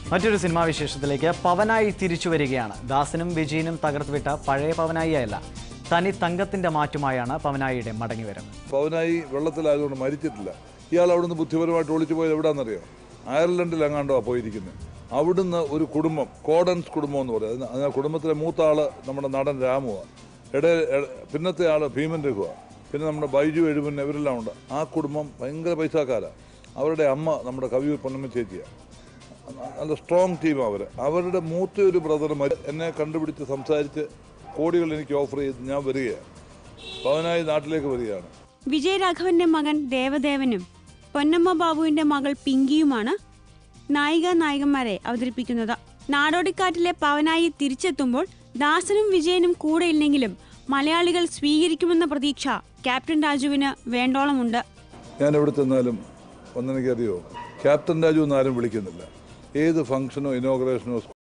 മറ്റൊരു സിനിമാ വിശേഷത്തിലേക്ക് പവനായി തിരിച്ചു വരികയാണ് ദാസനും വിജയനും തകർത്തുവിട്ട പഴയ പവനായി അല്ല തനി തങ്കത്തിന്റെ മാറ്റുമായാണ് പവനായിയുടെ മടങ്ങിവരവ് പവനായി വെള്ളത്തിലായതുകൊണ്ട് മരിച്ചിട്ടില്ല ഇയാൾ അവിടുന്ന് ബുദ്ധിപരമായിട്ട് ഒളിച്ചു പോയത് എവിടാണെന്നറിയോ അയർലൻഡിൽ എങ്ങാണ്ടോ പോയിരിക്കുന്നത് അവിടുന്ന് ഒരു കുടുംബം കോഡൻസ് കുടുംബം എന്ന് പറയും അതിന് ആ കുടുംബത്തിലെ മൂത്ത ആള് നമ്മുടെ നടൻ രാമുവാണ് ഇട ഇട- പിന്നത്തെ ആള് ഭീമൻ രഘുവാണ് പിന്നെ നമ്മുടെ ബൈജു എഴുപൻ ഇവരെല്ലാം ഉണ്ട് ആ കുടുംബം ഭയങ്കര പൈസക്കാരാണ് അവരുടെ അമ്മ നമ്മുടെ കവിയൂർ പൊന്നമ്മ ചേച്ചിയാണ് നല്ല സ്ട്രോങ് ടീം അവർ അവരുടെ മൂത്ത ഒരു ബ്രദർ എന്നെ കണ്ടുപിടിച്ച് സംസാരിച്ച് കോടികൾ എനിക്ക് ഓഫർ ചെയ്ത് ഞാൻ വരികയാണ് പവനായി നാട്ടിലേക്ക് വരികയാണ് വിജയരാഘവന്റെ മകൻ ദേവദേവനും പൊന്നമ്മ ബാബുവിന്റെ മകൾ പിങ്കിയുമാണ് നായിക നായകന്മാരെ അവതരിപ്പിക്കുന്നത് നാടോടിക്കാറ്റിലെ പവനായി തിരിച്ചെത്തുമ്പോൾ ദാസനും വിജയനും കൂടെയില്ലെങ്കിലും മലയാളികൾ സ്വീകരിക്കുമെന്ന പ്രതീക്ഷ ക്യാപ്റ്റൻ രാജുവിന് വേണ്ടോളമുണ്ട് ഞാൻ എവിടെ ചെന്നാലും ഒന്നെനിക്കറിയോ ക്യാപ്റ്റൻ രാജു എന്നാരും വിളിക്കുന്നില്ല ഏത് ഫംഗ്ഷനോ ഇനോഗ്രേഷനോ